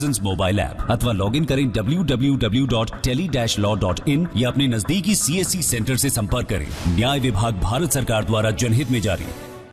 Mobile app अथवा log in करें www.tele-law.in या अपने नजदीकी सीएससी सेंटर से संपर्क करें न्याय विभाग भारत सरकार द्वारा जनहित में जारी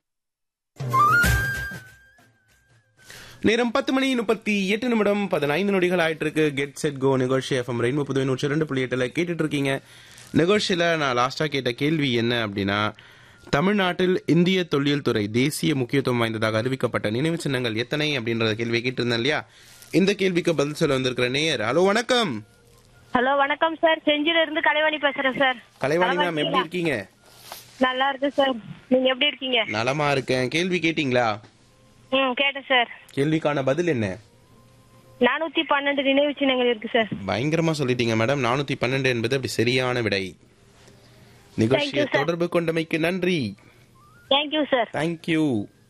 நேரம் பத்து மணி முப்பத்தி எட்டு நிமிடம் பதினைந்து நொடிகள் ஆயிட்டு இருக்கு கெட் செட் கோ நிகழ்ச்சி எஃப்எம் ரெயின்போ புதுவை நூற்றி ரெண்டு புள்ளி எட்டுல கேட்டுட்டு இருக்கீங்க நிகழ்ச்சியில நான் லாஸ்டா கேட்ட கேள்வி என்ன அப்படின்னா தமிழ்நாட்டில் இந்திய தொல்லியல் துறை தேசிய முக்கியத்துவம் வாய்ந்ததாக அறிவிக்கப்பட்ட நினைவு சின்னங்கள் எத்தனை அப்படின்றத கேள்வியை கேட்டிருந்தேன் இல்லையா இந்த கேள்விக்கு பதில் சொல்ல வந்திருக்கிற நேயர் ஹலோ வணக்கம் ஹலோ வணக்கம் சார் செஞ்சில இருந்து கலைவாணி பேசுறேன் சார் கலைவாணி மேம் எப்படி இருக்கீங்க நல்லா இருக்கு சார் நீங்க எப்படி இருக்கீங்க நலமா இருக்கேன் கேள்வி கேட்டீங்களா ம் கேட்டேன் சார் கேள்விக்கான பதில் என்ன நானூத்தி பன்னெண்டு நினைவு சின்னங்கள் இருக்கு சார் பயங்கரமா சொல்லிட்டீங்க மேடம் நானூத்தி பன்னெண்டு என்பது அப்படி சரியான விடை நிகழ்ச்சியை Thank you, sir. தொடர்பு கொண்டமைக்கு நன்றி தேங்க்யூ சார் தேங்க்யூ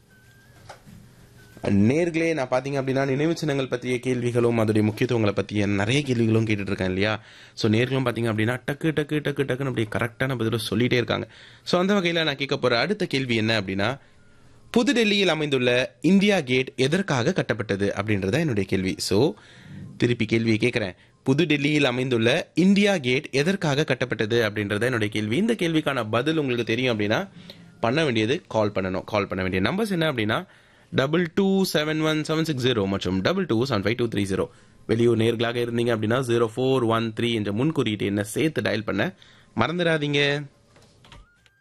நேர்களே நான் பாத்தீங்க அப்படின்னா நினைவு சின்னங்கள் பற்றிய கேள்விகளும் அதோடைய முக்கியத்துவங்களை பற்றிய நிறைய கேள்விகளும் கேட்டுட்டு இருக்கேன் இல்லையா ஸோ நேர்களும் பார்த்தீங்க அப்படின்னா டக்கு டக்கு டக்கு டக்குன்னு அப்படி கரெக்டான பதில சொல்லிட்டே இருக்காங்க ஸோ அந்த வகையில் நான் கேட்க போற அடுத்த கேள்வி என்ன அப்படின்னா புதுடெல்லியில் அமைந்துள்ள இந்தியா கேட் எதற்காக கட்டப்பட்டது அப்படின்றத என்னுடைய கேள்வி ஸோ திருப்பி கேள்வியை கேட்குறேன் புதுடெல்லியில் அமைந்துள்ள இந்தியா கேட் எதற்காக கட்டப்பட்டது அப்படின்றத என்னுடைய கேள்வி இந்த கேள்விக்கான பதில் உங்களுக்கு தெரியும் அப்படின்னா பண்ண வேண்டியது கால் பண்ணணும் கால் பண்ண வேண்டிய நம்பர்ஸ் என்ன அப்படின்னா double two seven one seven six zero மற்றும் double two seven five two three zero வெளியூர் நேர்களாக இருந்தீங்க அப்படின்னா ஜீரோ ஃபோர் ஒன் த்ரீ என்ற முன்குறியீட்டு என்ன சேர்த்து டயல் பண்ண மறந்துடாதீங்க